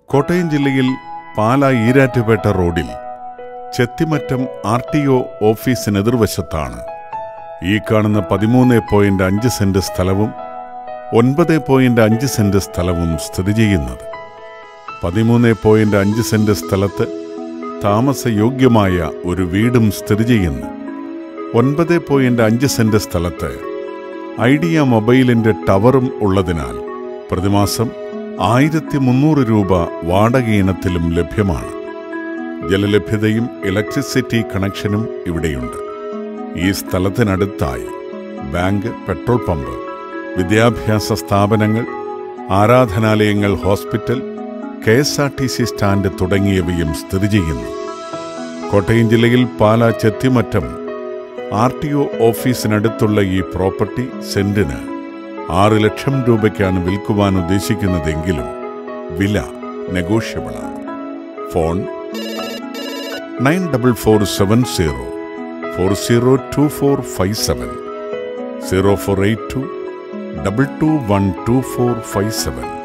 കോട്ടയം ജില്ലയിൽ പാല ഈരാറ്റുപേട്ട റോഡിൽ Chethimattam R T O ഓഫീസിനെതിർവശത്താണ് ഈ കാണുന്ന പതിമൂന്ന് പോയിന്റ് അഞ്ച് സെന്റ് സ്ഥലവും ഒൻപത് പോയിന്റ് അഞ്ച് സെന്റ് സ്ഥലവും സ്ഥിതി ചെയ്യുന്നത് പതിമൂന്ന് പോയിന്റ് അഞ്ച് സെന്റ് സ്ഥലത്ത് താമസയോഗ്യമായ ഒരു വീടും സ്ഥിതി ചെയ്യുന്നു ഒൻപത് പോയിന്റ് അഞ്ച് സെന്റ് സ്ഥലത്ത് ഐഡിയ മൊബൈലിന്റെ ടവറും ഉള്ളതിനാൽ പ്രതിമാസം ആയിരത്തി മുന്നൂറ് രൂപ വാടക ഇനത്തിലും ലഭ്യമാണ് ജലലഭ്യതയും ഇലക്ട്രിസിറ്റി കണക്ഷനും ഇവിടെയുണ്ട് ഈ സ്ഥലത്തിനടുത്തായി ബാങ്ക് പെട്രോൾ പമ്പ് വിദ്യാഭ്യാസ സ്ഥാപനങ്ങൾ ആരാധനാലയങ്ങൾ hospital K S R T C stand തുടങ്ങിയവയും സ്ഥിതി ചെയ്യുന്നു കോട്ടയം ജില്ലയിൽ Pala Chethimattam R T O ഓഫീസിനടുത്തുള്ള ഈ പ്രോപ്പർട്ടി സെന്റിന് ആറ് ലക്ഷം രൂപയ്ക്കാണ് വിൽക്കുവാൻ ഉദ്ദേശിക്കുന്നതെങ്കിലും വില നെഗോഷ്യബിളാണ് phone nine double four seven zero four zero two four five seven zero four eight two double two one two four five seven